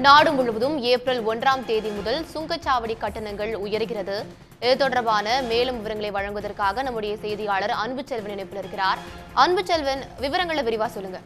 நாடு முழுவதும் ஏப்ரல் ஒன்றாம் தேதி முதல் சுங்கச்சாவடி கட்டணங்கள் உயர்கிறது இது தொடர்பான மேலும் விவரங்களை வழங்குவதற்காக நம்முடைய செய்தியாளர் அன்புச்செல்வன் இணைப்பில் இருக்கிறார் அன்புச்செல்வன் விவரங்களை விரிவா சொல்லுங்க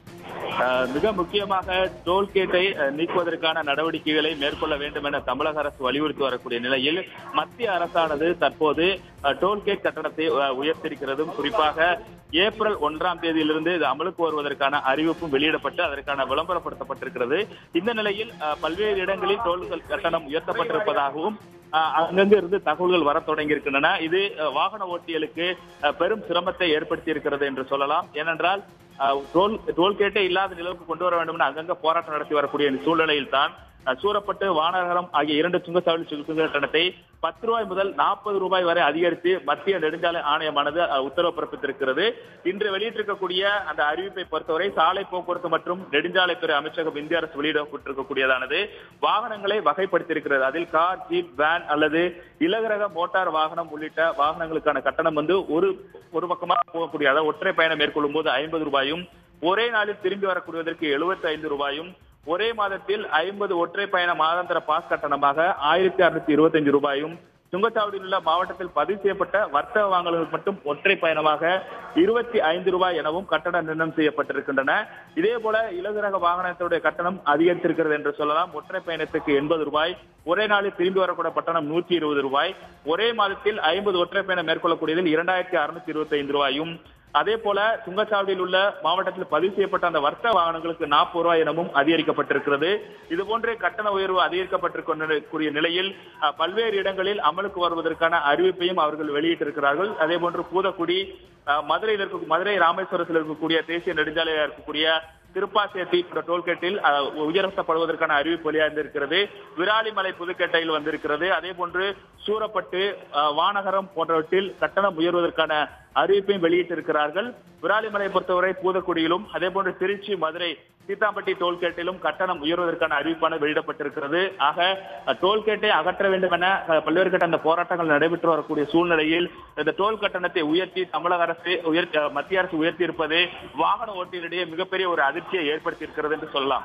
அஹ் மிக முக்கியமாக டோல்கேட்டை அஹ், நீக்குவதற்கான நடவடிக்கைகளை மேற்கொள்ள வேண்டும் என தமிழக அரசு வலியுறுத்தி வரக்கூடிய நிலையில் மத்திய அரசானது தற்போது அஹ், டோல்கேட் கட்டணத்தை அஹ், உயர்த்தியிருக்கிறதும் குறிப்பாக ஏப்ரல் ஒன்றாம் தேதியிலிருந்து இது அமலுக்கு வருவதற்கான அறிவிப்பும் வெளியிடப்பட்டு அதற்கான விளம்பரப்படுத்தப்பட்டிருக்கிறது இந்த நிலையில் அஹ், பல்வேறு இடங்களில் டோல்கள் கட்டணம் உயர்த்தப்பட்டிருப்பதாகவும் அஹ், அங்கங்க இருந்து தகவல்கள் வரத் தொடங்கி இருக்கின்றன இது அஹ், வாகன ஓட்டிகளுக்கு அஹ், பெரும் சிரமத்தை ஏற்படுத்தி இருக்கிறது என்று சொல்லலாம் ஏனென்றால் அஹ், டோல் டோல்கேட்டே இல்லாத நிலவுக்கு கொண்டு வர வேண்டும் என அங்கங்க போராட்டம் நடத்தி வரக்கூடிய இந்த சூழ்நிலையில் தான் அஹ், சூரப்பட்டு வானகரம் ஆகிய இரண்டு சுங்கச்சாவடி சுங்க கட்டணத்தை பத்து ரூபாய் முதல் நாற்பது ரூபாய் வரை அதிகரித்து மத்திய நெடுஞ்சாலை ஆணையமானது அஹ், உத்தரவு பிறப்பித்திருக்கிறது இன்று வெளியிட்டிருக்கக்கூடிய அந்த அறிவிப்பை பொறுத்தவரை சாலை போக்குவரத்து மற்றும் நெடுஞ்சாலைத்துறை அமைச்சகம் இந்திய அரசு வெளியிடப்பட்டிருக்கக்கூடியதானது வாகனங்களை வகைப்படுத்தியிருக்கிறது அதில் கார் ஜீப் வேன் அல்லது இலகுரக மோட்டார் வாகனம் உள்ளிட்ட வாகனங்களுக்கான கட்டணம் வந்து ஒரு ஒரு பக்கமாக போகக்கூடிய அதாவது ஒற்றை பயணம் மேற்கொள்ளும் போது ஐம்பது ரூபாயும் ஒரே நாளில் திரும்பி வரக்கூடியதற்கு எழுபத்தி ஐந்து ரூபாயும் ஒரே மாதத்தில் ஐம்பது ஒற்றை பயண மாதாந்திர பாஸ் கட்டணமாக ஆயிரத்தி அறுநூத்தி இருபத்தஞ்சு ரூபாயும் சுங்கச்சாவடியில் உள்ள மாவட்டத்தில் பதிவு செய்யப்பட்ட வர்த்தக வாங்கல்கள் மட்டும் ஒற்றை பயணமாக இருபத்தி ஐந்து ரூபாய் எனவும் கட்டணம் நிர்ணயம் செய்யப்பட்டிருக்கின்றன இதே போல இலகுரக வாகனத்துடைய கட்டணம் அதிகரித்திருக்கிறது என்று சொல்லலாம் ஒற்றை பயணத்துக்கு எண்பது ரூபாய் ஒரே நாளில் திரும்பி வரக்கூடிய கட்டணம் நூற்றி இருபது ரூபாய் ஒரே மாதத்தில் ஐம்பது ஒற்றை பயணம் மேற்கொள்ளக்கூடியதில் இரண்டாயிரத்தி அறுநூத்தி இருபத்தி ஐந்து ரூபாயும் அதே போல சுங்கச்சாவடியில் உள்ள மாவட்டத்தில் பதிவு செய்யப்பட்ட அந்த வர்த்தக வாகனங்களுக்கு நாற்பது ரூபாய் எனவும் அதிகரிக்கப்பட்டிருக்கிறது இது போன்ற கட்டண உயர்வு அதிகரிக்கப்பட்டிருக்கூடிய நிலையில் அஹ், பல்வேறு இடங்களில் அமலுக்கு வருவதற்கான அறிவிப்பையும் அவர்கள் வெளியிட்டிருக்கிறார்கள் அதே போன்று பூதக்குடி அஹ், மதுரையில் இருக்க மதுரை ராமேஸ்வரத்தில் இருக்கக்கூடிய தேசிய நெடுஞ்சாலையில் இருக்கக்கூடிய திருப்பாசேத்தி என்ற டோல்கேட்டில் அஹ், உயர்த்தப்படுவதற்கான அறிவிப்பு வெளியாகிருக்கிறது விராலிமலை புதுக்கேட்டையில் வந்திருக்கிறது அதே போன்று சூரப்பட்டு அஹ், வானகரம் போன்றவற்றில் கட்டணம் உயர்வதற்கான அறிவிப்பையும் வெளியிட்டிருக்கிறார்கள் விராலிமலை பொறுத்தவரை பூதக்குடியிலும் அதே போன்று திருச்சி மதுரை சீத்தாம்பட்டி டோல்கேட்டிலும் கட்டணம் உயர்வதற்கான அறிவிப்பானது வெளியிடப்பட்டிருக்கிறது ஆக அஹ், டோல்கேட்டை அகற்ற வேண்டும் என அஹ், பல்வேறு கட்ட அந்த போராட்டங்கள் நடைபெற்று வரக்கூடிய சூழ்நிலையில் இந்த டோல் கட்டணத்தை உயர்த்தி தமிழக அரசு உயர் அஹ், மத்திய அரசு உயர்த்தி இருப்பது வாகன ஓட்டிகளிடையே மிகப்பெரிய ஒரு அதிர்ச்சியை ஏற்படுத்தி இருக்கிறது என்று சொல்லலாம்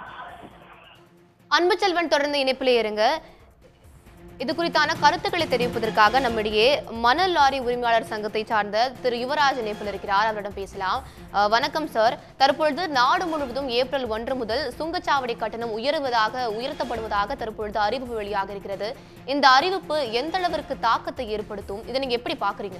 அன்புச்செல்வன் தொடர்ந்து இணைப்பிலே இருங்க இது குறித்தான கருத்துக்களை தெரிவிப்பதற்காக நம்மிடையே மணல் லாரி உரிமையாளர் சங்கத்தை சார்ந்த திரு யுவராஜ் இணைப்பில் இருக்கிறார் அவரிடம் பேசலாம் அஹ், வணக்கம் சார் தற்பொழுது நாடு முழுவதும் ஏப்ரல் ஒன்று முதல் சுங்கச்சாவடி கட்டணம் உயருவதாக உயர்த்தப்படுவதாக தற்பொழுது அறிவிப்பு வெளியாக இருக்கிறது இந்த அறிவிப்பு எந்த அளவிற்கு தாக்கத்தை ஏற்படுத்தும் இதை நீங்க எப்படி பாக்குறீங்க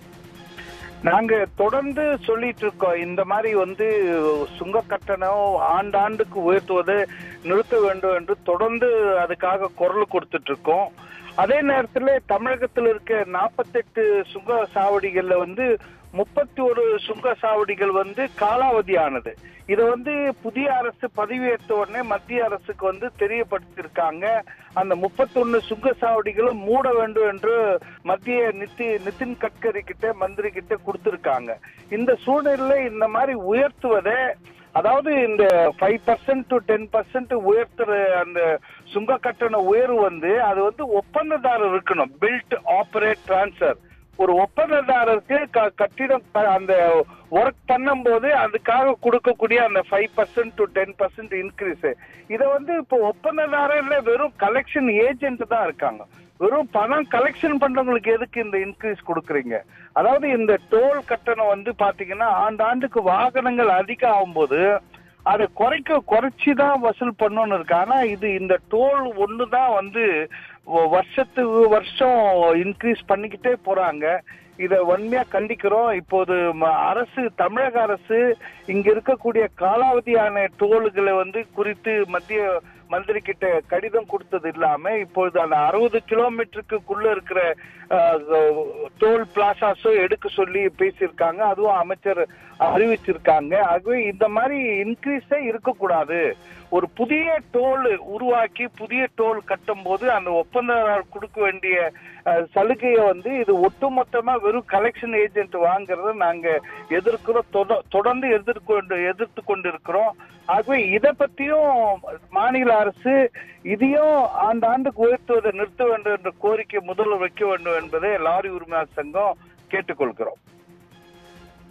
நாங்க தொடர்ந்து சொல்லிட்டு இருக்கோம் இந்த மாதிரி வந்து சுங்க கட்டணம் ஆண்டாண்டுக்கு உயர்த்துவதை நிறுத்த வேண்டும் என்று தொடர்ந்து அதுக்காக குரல் கொடுத்துட்டு இருக்கோம் அதே நேரத்துல தமிழகத்தில் இருக்க நாற்பத்தெட்டு சுங்க சாவடிகள்ல வந்து முப்பத்தி ஒரு சுங்க சாவடிகள் வந்து காலாவதியானது இதை வந்து புதிய அரசு பதவியேற்ற உடனே மத்திய அரசுக்கு வந்து தெரியப்படுத்தியிருக்காங்க அந்த முப்பத்தொன்னு சுங்க சாவடிகளும் மூட வேண்டும் என்று மத்திய நிதி நிதின் கட்கரி கிட்ட மந்திரி கிட்ட கொடுத்திருக்காங்க இந்த சூழ்நிலையில இந்த மாதிரி உயர்த்துவதை அதாவது இந்த five percent to ten percent உயர்த்துற அந்த சுங்க கட்டண உயர்வு வந்து அது வந்து ஒப்பந்ததாரர் இருக்கணும் பில்ட் ஆபரேட் டிரான்ஸ்ஃபர் ஒரு ஒப்பந்ததாரருக்கு க- கட்டிடம் க- அந்த ஒர்க் பண்ணும்போது அதுக்காக கொடுக்கக்கூடிய அந்த five percent to ten percent increase இதை வந்து இப்போ ஒப்பந்ததாரர்ல வெறும் கலெக்ஷன் ஏஜென்ட் தான் இருக்காங்க வெறும் பணம் கலெக்ஷன் பண்றவங்களுக்கு எதுக்கு இந்த இன்க்ரீஸ் கொடுக்குறீங்க அதாவது இந்த டோல் கட்டணம் வந்து பாத்தீங்கன்னா ஆண்டாண்டுக்கு வாகனங்கள் அதிகம் ஆகும்போது அதை குறைக்க குறைச்சி தான் வசூல் பண்ணணும்னு இருக்கு ஆனா இது இந்த டோல் ஒன்று தான் வந்து வ- வருஷத்துக்கு வருஷம் இன்க்ரீஸ் பண்ணிக்கிட்டே போறாங்க இதை வன்மையா கண்டிக்கிறோம் இப்போது ம- அரசு தமிழக அரசு இங்க இருக்கக்கூடிய காலாவதியான டோல்களை வந்து குறித்து மத்திய மந்திரி கிட்ட கடிதம் கொடுத்தது இல்லாம இப்பொழுது அந்த அறுபது கிலோமீட்டருக்குள்ள இருக்கிற அஹ், டோல் பிளாசாஸோ எடுக்க சொல்லி பேசியிருக்காங்க அதுவும் அமைச்சர் அறிவிச்சிருக்காங்க ஆகவே இந்த மாதிரி இன்க்ரீஸே இருக்கக்கூடாது ஒரு புதிய டோல் உருவாக்கி புதிய டோல் கட்டும் போது அந்த ஒப்பந்ததாரர் கொடுக்க வேண்டிய அஹ், சலுகையை வந்து இது ஒட்டுமொத்தமா வெறும் கலெக்ஷன் ஏஜென்ட் வாங்குறத நாங்க எதிர்க்கிறோம் தொட- தொடர்ந்து எதிர்கொண்டு எதிர்த்து கொண்டிருக்கிறோம் ஆகவே இதை பத்தியும் மாநில அரசு இதையும் ஆண்டாண்டுக்கு உயர்த்துவதை நிறுத்த வேண்டும் என்ற கோரிக்கை முதல்ல வைக்க வேண்டும் என்பதை லாரி உரிமையாளர் சங்கம் கேட்டுக்கொள்கிறோம்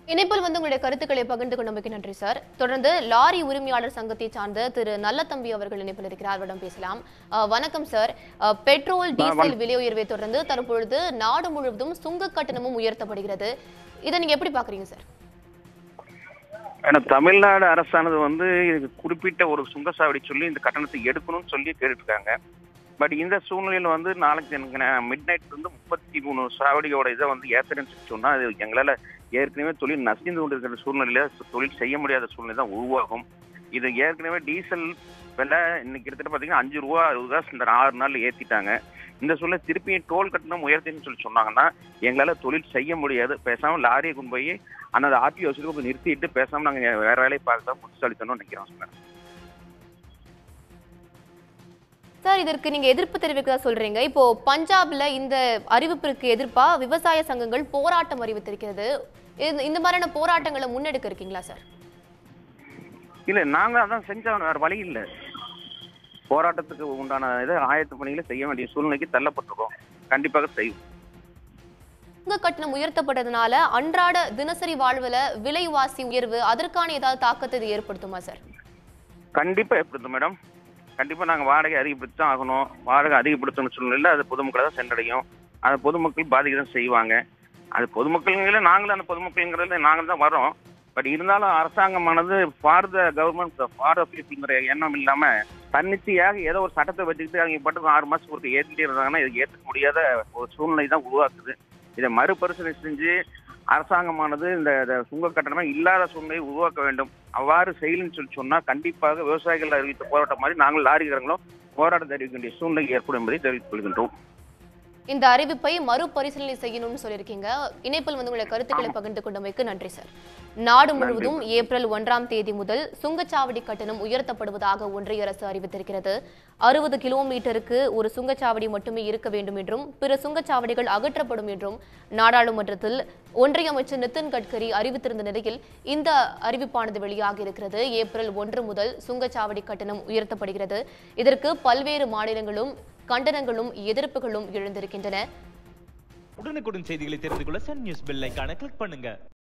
இணைப்பில் வந்து உங்களுடைய கருத்துக்களை பகிர்ந்து கொண்டமைக்கு நன்றி சார் தொடர்ந்து லாரி உரிமையாளர் சங்கத்தை சார்ந்த திரு நல்லத்தம்பி அவர்கள் இணைப்பில் இருக்கிறார் அவரிடம் பேசலாம் அஹ், வணக்கம் சார் அஹ், பெட்ரோல் டீசல் விலை உயர்வை தொடர்ந்து தற்பொழுது நாடு முழுவதும் சுங்க கட்டணமும் உயர்த்தப்படுகிறது இதை நீங்க எப்படி பாக்குறீங்க சார் ஏன்னா தமிழ்நாடு அரசானது வந்து இது குறிப்பிட்ட ஒரு சுங்கசாவடி சொல்லி இந்த கட்டணத்தை எடுக்கணும்னு சொல்லி கேட்டுட்டு இருக்காங்க பட் இந்த சூழ்நிலையில வந்து நாளைக்கு எனக்கு மிட் நைட் வந்து முப்பத்தி மூணு சாவடியோட இதை வந்து ஏத்துறேன்னு சொல்லி சொன்னா அது எங்களால ஏற்கனவே தொழில் நசிந்து கொண்டிருக்கிற சூழ்நிலையில தொழில் செய்ய முடியாத சூழ்நிலை தான் உருவாகும் இது ஏற்கனவே டீசல் விலை இன்னைக்கு கிட்டத்தட்ட பார்த்தீங்கன்னா அஞ்சு ரூபா அறுபது காசு இந்த ஆறு நாள் ஏத்திட்டாங்க இந்த சூழ்நிலை திருப்பியும் டோல் கட்டணம் உயர்த்தின்னு சொல்லி சொன்னாங்கன்னா எங்களால தொழில் செய்ய முடியாது பேசாம லாரியை கொண்டு போய் அந்த ஆர்டிஓ வச்சுட்டு கொஞ்சம் நிறுத்திட்டு பேசாம நாங்க வேற வேலையை பார்க்க புத்திசாலித்தனம் நினைக்கிறோம் சார் சார் இதற்கு நீங்க எதிர்ப்பு தெரிவிக்கிறதா சொல்றீங்க இப்போ பஞ்சாப்ல இந்த அறிவிப்பிற்கு எதிர்ப்பா விவசாய சங்கங்கள் போராட்டம் அறிவித்திருக்கிறது இது- இந்த மாதிரியான போராட்டங்களை முன்னெடுக்க இருக்கீங்களா சார் இல்ல நாங்க அதான் செஞ்சோம் வேற வழி இல்ல போராட்டத்துக்கு உண்டான இதை ஆயத்த பணிகளை செய்ய வேண்டிய சூழ்நிலைக்கு தள்ளப்பட்டிருக்கோம் கண்டிப்பாக செய்வோம் சுங்க கட்டணம் உயர்த்தப்பட்டதுனால அன்றாட தினசரி வாழ்வுல விலைவாசி உயர்வு அதற்கான ஏதாவது தாக்கத்தை இது ஏற்படுத்துமா சார் கண்டிப்பா ஏற்படுத்தும் மேடம் கண்டிப்பா நாங்க வாடகை அதிகப்படுத்தி தான் ஆகணும் வாடகை அதிகப்படுத்தணும் சூழ்நிலையில அது பொதுமக்களை தான் சென்றடையும் அது பொதுமக்கள் பாதிக்க தான் செய்வாங்க அது பொதுமக்கள்ங்கள நாங்களும் அந்த பொதுமக்கள்ங்கிறதுல நாங்கள் தான் வரோம் பட் இருந்தாலும் அரசாங்கமானது for the government for the பீப்புள்ங்கிற எண்ணம் இல்லாம தன்னிச்சையாக ஏதோ ஒரு சட்டத்தை வச்சுக்கிட்டு அவங்க பாட்டுக்கு ஆறு மாசத்துக்கு ஒருக்க ஏற்றிட்டே இருந்தாங்கன்னா இது ஏற்றுக்க முடியாத ஒரு சூழ்நிலை தான் உருவாக்குது இதை மறுபரிசீலனை செஞ்சு அரசாங்கமானது இந்த இந்த சுங்க கட்டணமே இல்லாத சூழ்நிலையை உருவாக்க வேண்டும் அவ்வாறு செய்யலன்னு சொல்லி சொன்னா கண்டிப்பாக விவசாயிகள் அறிவித்த போராட்டம் மாதிரி நாங்கள் லாரிகாரங்களும் போராட்டம் தெரிவிக்க வேண்டிய சூழ்நிலை ஏற்படும் என்பதை தெரிவித்துக் கொள்கின்றோம் இந்த அறிவிப்பை மறுபரிசீலனை செய்யணும்னு சொல்லியிருக்கீங்க இணைப்பில் வந்து உங்களுடைய கருத்துக்களை பகிர்ந்து கொண்டமைக்கு நன்றி சார் நாடு முழுவதும் ஏப்ரல் ஒன்றாம் தேதி முதல் சுங்கச்சாவடி கட்டணம் உயர்த்தப்படுவதாக ஒன்றிய அரசு அறிவித்திருக்கிறது அறுபது கிலோமீட்டருக்கு ஒரு சுங்கச்சாவடி மட்டுமே இருக்க வேண்டும் என்றும் பிற சுங்கச்சாவடிகள் அகற்றப்படும் என்றும் நாடாளுமன்றத்தில் ஒன்றிய அமைச்சர் நிதின் கட்கரி அறிவித்திருந்த நிலையில் இந்த அறிவிப்பானது வெளியாகி இருக்கிறது ஏப்ரல் ஒன்று முதல் சுங்கச்சாவடி கட்டணம் உயர்த்தப்படுகிறது இதற்கு பல்வேறு மாநிலங்களும் கண்டனங்களும் எதிர்ப்புகளும் எழுந்திருக்கின்றன உடனுக்குடன் செய்திகளை தெரிந்து கொள்ள சன் நியூஸ் பெல் ஐகானை கிளிக் பண்ணுங்க